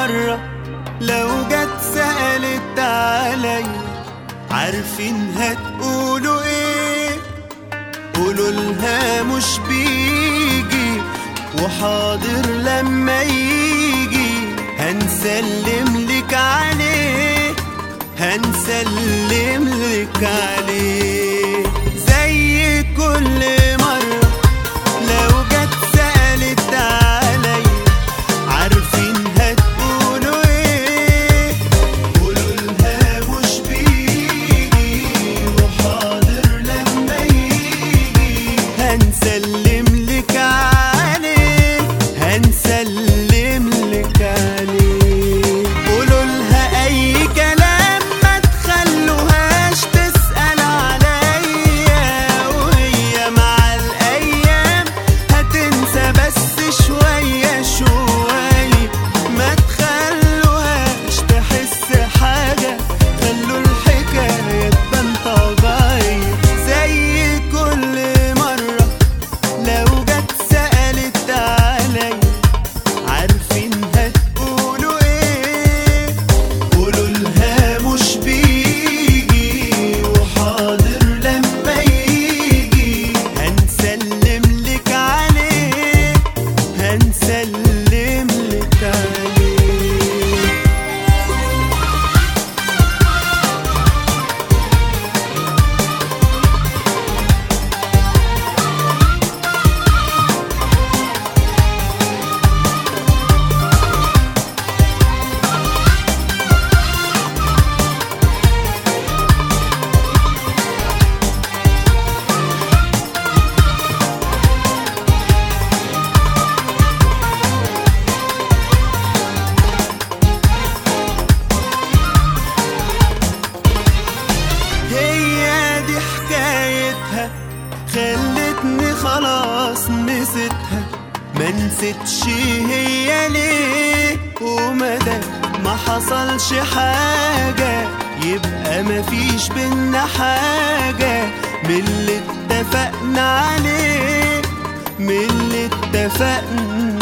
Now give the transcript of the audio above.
مرة لو جت سألت علي عارفين هتقولوا ايه قولوا لها مش بيجي وحاضر لما يجي هنسلم لك عليه هنسلم لك عليه زي كل مرة لو جت سألت علي عارفين هتقولوا ايه قولوا لها مش بيجي وحاضر لما يجي هنسلم لك عليه هنسلم لك عليه قولوا لها اي كلام ما تخلوهاش تسأل عليا وهي مع الايام هتنسى بس شوية شوية ما تخلوهاش تحس حاجة خلوا الحكاية تبان طبيعية زي كل مرة لو جت سألت علي عارفين هتقولوا ايه قولوا لها مش بيجي وحاضر لما يجي هنسلم لك عليه هنسلم لك عليه هي دي حكايتها خلتني خلاص نسيتها ما نسيتش هي ليه ومدى ما حصلش حاجة يبقى مفيش بينا حاجة من اللي اتفقنا عليه من اللي اتفقنا